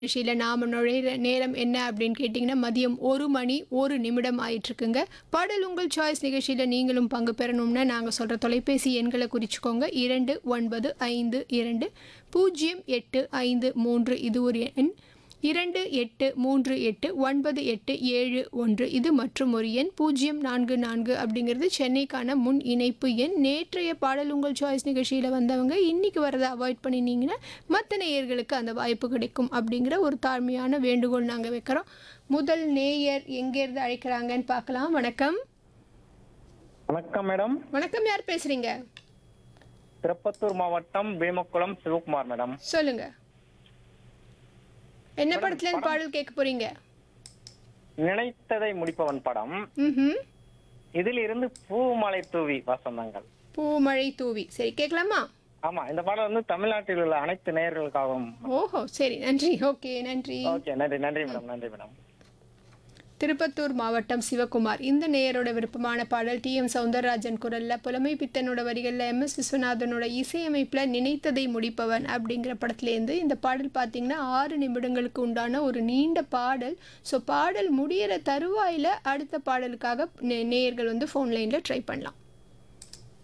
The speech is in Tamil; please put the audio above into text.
நிகழ்ச்சியில் நாம் நுழையிற நேரம் என்ன அப்படின்னு கேட்டிங்கன்னா மதியம் ஒரு மணி ஒரு நிமிடம் ஆயிட்டுருக்குங்க பாடல் உங்கள் சாய்ஸ் நிகழ்ச்சியில் நீங்களும் பங்கு பெறணும்னா நாங்கள் சொல்கிற தொலைபேசி எண்களை குறிச்சிக்கோங்க இரண்டு ஒன்பது ஐந்து இரண்டு பூஜ்ஜியம் எட்டு ஐந்து மூன்று இது ஒரு எண் இரண்டு எட்டு மூன்று எட்டு ஒன்பது எட்டு ஏழு ஒன்று இது மற்றும் ஒரு எண் பூஜ்ஜியம் நான்கு நான்கு அப்படிங்கிறது சென்னைக்கான முன் இணைப்பு எண் நேற்றைய பாடல் உங்கள் சாய்ஸ் நிகழ்ச்சியில் வந்தவங்க இன்னைக்கு வரதை அவாய்ட் பண்ணினீங்கன்னா மற்ற நேயர்களுக்கு அந்த வாய்ப்பு கிடைக்கும் அப்படிங்கிற ஒரு தாழ்மையான வேண்டுகோள் நாங்கள் வைக்கிறோம் முதல் நேயர் எங்கேருந்து அழைக்கிறாங்கன்னு பார்க்கலாம் வணக்கம் வணக்கம் மேடம் வணக்கம் யார் பேசுகிறீங்க திருப்பத்தூர் மாவட்டம் பீமக்குளம் சிவகுமார் மேடம் சொல்லுங்க என்ன படத்துலேருந்து பாடல் கேட்க போறீங்க நினைத்ததை முடிப்பவன் படம் ம் இதில் இருந்து பூமலை தூவி வசந்தங்கள் பூமழை தூவி சரி கேட்கலாமா ஆமா இந்த பாடம் வந்து தமிழ்நாட்டில் உள்ள அனைத்து நேயர்களுக்காகவும் ஓஹோ சரி நன்றி ஓகே நன்றி ஓகே நன்றி நன்றி மேடம் நன்றி மேடம் திருப்பத்தூர் மாவட்டம் சிவகுமார் இந்த நேயரோட விருப்பமான பாடல் டி எம் சவுந்தரராஜன் குரல்ல புலமை பித்தனோட வரிகளில் எம் எஸ் விஸ்வநாதனோட இசையமைப்பில் நினைத்ததை முடிப்பவன் அப்படிங்கிற படத்துலேருந்து இந்த பாடல் பார்த்தீங்கன்னா ஆறு நிமிடங்களுக்கு உண்டான ஒரு நீண்ட பாடல் ஸோ பாடல் முடியிற தருவாயில் அடுத்த பாடலுக்காக நே- நேயர்கள் வந்து ஃபோன் லைனில் ட்ரை பண்ணலாம்